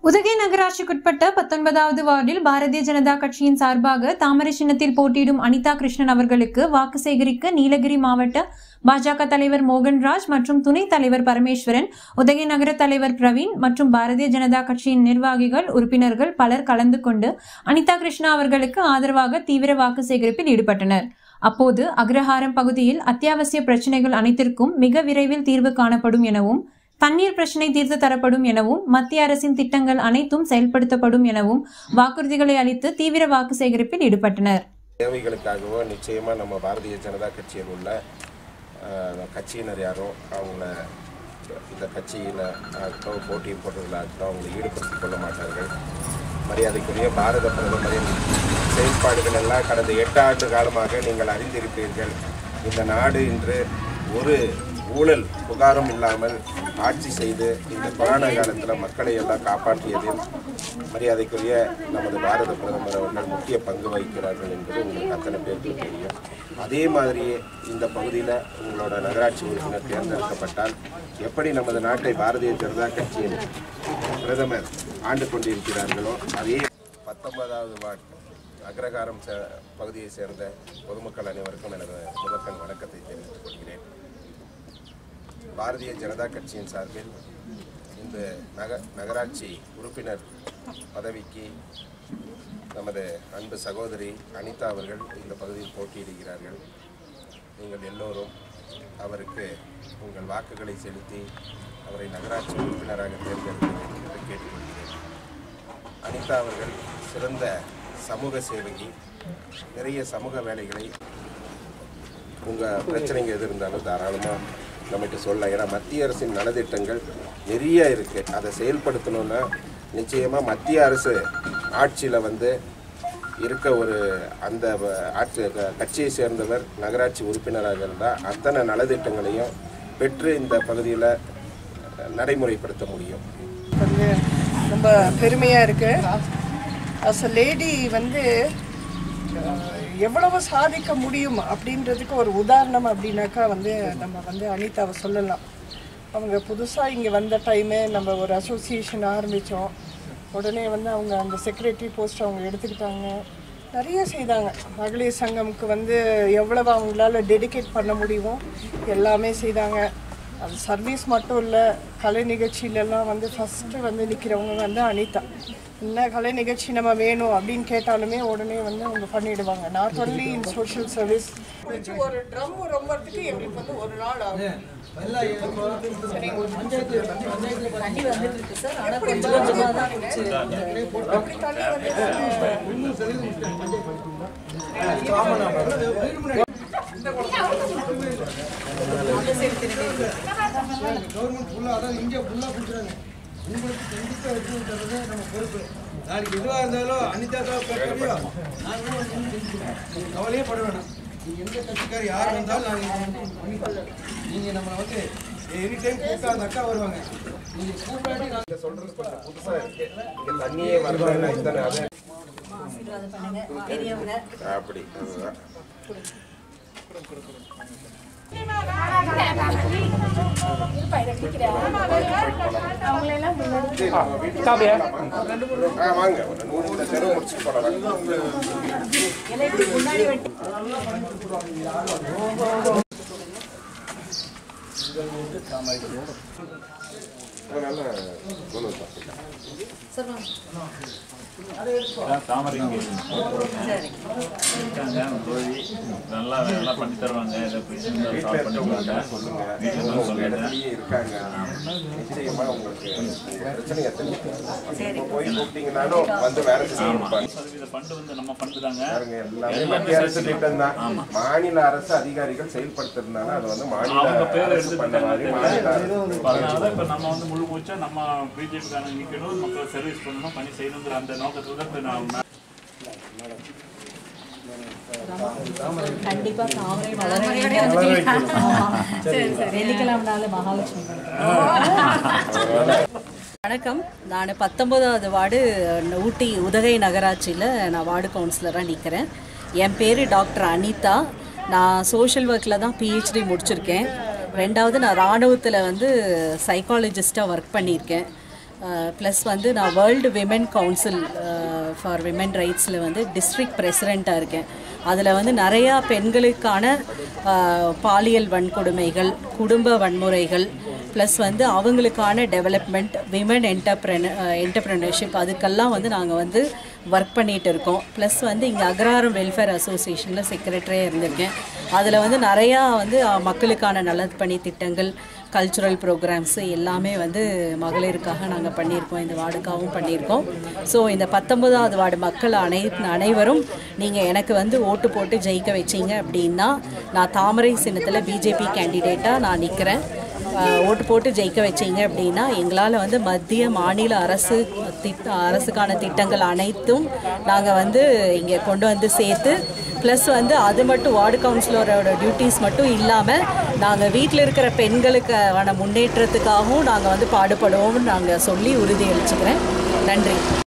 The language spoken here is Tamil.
உதகை நகராட்சிக்குட்பட்ட பத்தொன்பதாவது வார்டில் பாரதிய ஜனதா கட்சியின் சார்பாக தாமரை சின்னத்தில் போட்டியிடும் அனிதா கிருஷ்ணன் அவர்களுக்கு வாக்கு சேகரிக்க நீலகிரி மாவட்ட பாஜக தலைவர் மோகன்ராஜ் மற்றும் துணைத் தலைவர் பரமேஸ்வரன் உதகை நகர தலைவர் பிரவீன் மற்றும் பாரதிய ஜனதா கட்சியின் நிர்வாகிகள் உறுப்பினர்கள் பலர் கலந்து கொண்டு அனிதா கிருஷ்ணா அவர்களுக்கு ஆதரவாக தீவிர வாக்கு சேகரிப்பில் ஈடுபட்டனர் அப்போது அக்ரஹாரம் பகுதியில் அத்தியாவசிய பிரச்சினைகள் அனைத்திற்கும் மிக விரைவில் தீர்வு காணப்படும் எனவும் தண்ணீர் பிரச்சினை தீர்த்து தரப்படும் எனவும் மத்திய அரசின் திட்டங்கள் அனைத்தும் செயல்படுத்தப்படும் எனவும் வாக்குறுதிகளை அளித்து தீவிர வாக்கு சேகரிப்பில் ஈடுபட்டனர் தேவைகளுக்காகவோ நிச்சயமாக நம்ம பாரதிய ஜனதா கட்சியில் உள்ள அஹ், கட்சியினர் யாரும் அவங்கள இந்த கட்சியில் ஆகட்டும் போட்டி போடுறதுல ஆகட்டும் அவங்களை ஈடுபடுத்திக் கொள்ள மாட்டார்கள் மரியாதைக்குரிய பாரத பிரதமரின் செயல்பாடுகள் எல்லாம் கடந்த எட்டு ஆண்டு காலமாக நீங்கள் அறிந்திருப்பீர்கள் இந்த நாடு இன்று ஒரு ஊழல் புகாரும் இல்லாமல் ஆட்சி செய்து இந்த கொரோனா காலத்தில் மக்களை எல்லாம் காப்பாற்றியதில் மரியாதைக்குரிய நமது பாரத பிரதமர் அவர்கள் முக்கிய பங்கு வகிக்கிறார்கள் என்பது உங்களுக்கு அத்தனை பேருக்கு தெரியும் அதே மாதிரியே இந்த பகுதியில் உங்களோட நகராட்சி உறுப்பினர் தேர்ந்தெடுக்கப்பட்டால் எப்படி நமது நாட்டை பாரதிய ஜனதா கட்சியின் பிரதமர் ஆண்டு கொண்டிருக்கிறார்களோ அதே பத்தொன்பதாவது வார்டு அக்ரகாரம் சே- பகுதியை சேர்ந்த பொதுமக்கள் அனைவருக்கும் எனது முதற்கண் வணக்கத்தை தெரிவித்துக் கொள்கிறேன் பாரதிய ஜனதா கட்சியின் சார்பில் இந்த நக நகராட்சி உறுப்பினர் பதவிக்கு நமது அன்பு சகோதரி அனிதா அவர்கள் இந்த பகுதியில் போட்டியிடுகிறார்கள் நீங்கள் எல்லோரும் அவருக்கு உங்கள் வாக்குகளை செலுத்தி அவரை நகராட்சி உறுப்பினராக தேர்ந்தெடுக்க வேண்டும் என்று கேட்டுக்கொள்கிறேன் அனிதா அவர்கள் சிறந்த சமூக சேவகி நிறைய சமூக வேலைகளை உங்கள் பிரச்சனைங்க எது இருந்தாலும் தாராளமாக நம்மகிட்ட சொல்லலாம் ஏன்னா மத்திய அரசின் நலத்திட்டங்கள் நிறைய இருக்குது அதை செயல்படுத்தணும்னா நிச்சயமாக மத்திய அரசு ஆட்சியில் வந்து இருக்க ஒரு அந்த வ- ஆட்சி க- கட்சியை சேர்ந்தவர் நகராட்சி உறுப்பினராக இருந்தால் அத்தனை நலத்திட்டங்களையும் பெற்று இந்த பகுதியில் நடைமுறைப்படுத்த முடியும் வந்து ரொம்ப பெருமையாக இருக்கு அஸ் அ லேடி வந்து அஹ், எவ்வளவு சாதிக்க முடியும் அப்படின்றதுக்கு ஒரு உதாரணம் அப்படின்னாக்கா வந்து நம்ம வந்து அனிதாவை சொல்லலாம் அவங்க புதுசாக இங்கே வந்த டைமு நம்ம ஒரு அசோசியேஷன் ஆரம்பித்தோம் உடனே வந்து அவங்க அந்த செக்ரட்டரி போஸ்ட் அவங்க எடுத்துக்கிட்டாங்க நிறைய செய்தாங்க மகளிர் சங்கமுக்கு வந்து எவ்வளவு அவங்களால டெடிகேட் பண்ண முடியுமோ எல்லாமே செய்தாங்க அது சர்வீஸ் மட்டும் இல்லை கலை நிகழ்ச்சியிலலாம் வந்து ஃபஸ்ட்டு வந்து நிற்கிறவங்க வந்து அனிதா என்ன கலை நிகழ்ச்சி நம்ம வேணும் அப்படின்னு கேட்டாலுமே உடனே வந்து அவங்க பண்ணிடுவாங்க not only in social service வச்சு ஒரு ட்ரம் ரொம்பறதுக்கு எங்களுக்கு வந்து ஒரு நாள் ஆகும் அப்படி தண்ணி வந்து கவர்மெண்ட் ஃபுல்லாக அதாவது இந்தியா ஃபுல்லாக கொடுக்குறாங்க உங்களுக்கு கண்டிப்பாக எடுத்து விட்டுறது நம்ம பொறுப்பு நாளைக்கு எதுவாக இருந்தாலும் அனிதாக்காவை பொறுத்தவரையும் நாங்கள் வந்து செஞ்சுக்கிறோம் நீங்கள் கவலையே பட வேணாம் நீங்கள் எந்த கட்சிக்கார் யார் வந்தாலும் நாங்கள் நீங்கள் நம்மளை வந்து எனி டைம் கூப்பிட்டா அந்த அக்கா வருவாங்க நீங்கள் கூப்பிடாட்டி நான் நீங்க சொல்றது கொஞ்சம் புதுசா இருக்கு இங்க தண்ணியே வரல இத்தனை அது அப்படி அதுதான் ஆ, வாங்க ஒரு ரெண்டு மூணு இந்த தெருவு முடிச்சுட்டு போடலாம் அதனால கொண்டு வந்து தாமரைங்க இருக்காங்க தோழி நல்லா நல்லா பண்ணி தருவாங்க இதை பிரச்சனை சால்வ் பண்ணிக்குவாங்க வீட்டில் உங்க சொல்லுங்க இடத்துலயே இருக்காங்க நிச்சயமா உங்களுக்கு உங்க பிரச்சனையை தெரியும் போய் கூப்பிட்டீங்கன்னாலும் வந்து வேலை செஞ்சு கொடுப்பாங்க சதவீத ஃபண்டு வந்து நம்ம ஃபண்டு தாங்க பாருங்க, எல்லாமே மத்திய அரசு திட்டம் தான் மாநில அரசு அதிகாரிகள் செயல்படுத்துறதுனால அது வந்து மாநில அவங்க பேர் அரசு பண்ண மாதிரி மாநில அரசு அதனால இப்போ நம்ம வந்து முழு மூச்சா நம்ம பிஜேபிக்கான நிற்கணும் மக்கள் சர்வீஸ் பண்ணணும் பணி செய்யணுங்கிற அந்த நோக்கத்தில் தான் இப்போ நான் கண்டிப்பா தாமரை மலர் வெள்ளிக்கிழமை நாள் மகாலட்சுமி வணக்கம் நான் பத்தொன்பதாவது வார்டு ஊட்டி உதகை நகராட்சியில் நான் வார்டு கவுன்சிலராக நிற்கிறேன் என் பேர் டாக்டர் அனிதா நான் சோஷியல் ஒர்க்கில் தான் பிஹெச்டி முடிச்சிருக்கேன் ரெண்டாவது நான் இராணுவத்தில் வந்து சைக்காலஜிஸ்ட்டாக ஒர்க் பண்ணியிருக்கேன் ப்ளஸ் வந்து நான் world women council for women ரைட்ஸில் வந்து டிஸ்ட்ரிக்ட் பிரசிடெண்ட்டாக இருக்கேன் அதில் வந்து நிறையா பெண்களுக்கான அஹ், பாலியல் வன்கொடுமைகள் குடும்ப வன்முறைகள் ப்ளஸ் வந்து அவங்களுக்கான டெவலப்மெண்ட் விமன் என்டர்ப்ரென என்டர்ப்ரெனர்ஷிப் அதுக்கெல்லாம் வந்து நாங்கள் வந்து ஒர்க் பண்ணிகிட்டு இருக்கோம் ப்ளஸ் வந்து இங்கே அக்ராரம் வெல்ஃபேர் அசோசியேஷனில் செக்ரட்டரியாக இருந்திருக்கேன் அதில் வந்து நிறையா வந்து அஹ், மக்களுக்கான நலப்பணி திட்டங்கள் கல்ச்சுரல் ப்ரோக்ராம்ஸு எல்லாமே வந்து மகளிருக்காக நாங்கள் பண்ணியிருக்கோம் இந்த வார்டுக்காகவும் பண்ணியிருக்கோம் ஸோ இந்த பத்தொன்பதாவது வார்டு மக்கள் அனை அனைவரும் நீங்கள் எனக்கு வந்து ஓட்டு போட்டு ஜெயிக்க வச்சீங்க அப்படின்னா நான் தாமரை சின்னத்தில் பிஜேபி கேண்டிடேட்டாக நான் நிற்கிறேன் ஓட்டு போட்டு ஜெயிக்க வச்சீங்க அப்படின்னா எங்களால் வந்து மத்திய மாநில அரசு திட்ட அரசுக்கான திட்டங்கள் அனைத்தும் நாங்கள் வந்து இங்கே கொண்டு வந்து சேர்த்து ப்ளஸ் வந்து அது மட்டும் வார்டு கவுன்சிலரோட டியூட்டிஸ் மட்டும் இல்லாமல் நாங்கள் வீட்டில் இருக்கிற பெண்களுக்கான முன்னேற்றத்துக்காகவும் நாங்கள் வந்து பாடுபடுவோம்னு நாங்கள் சொல்லி உறுதியளிச்சுக்கிறேன் நன்றி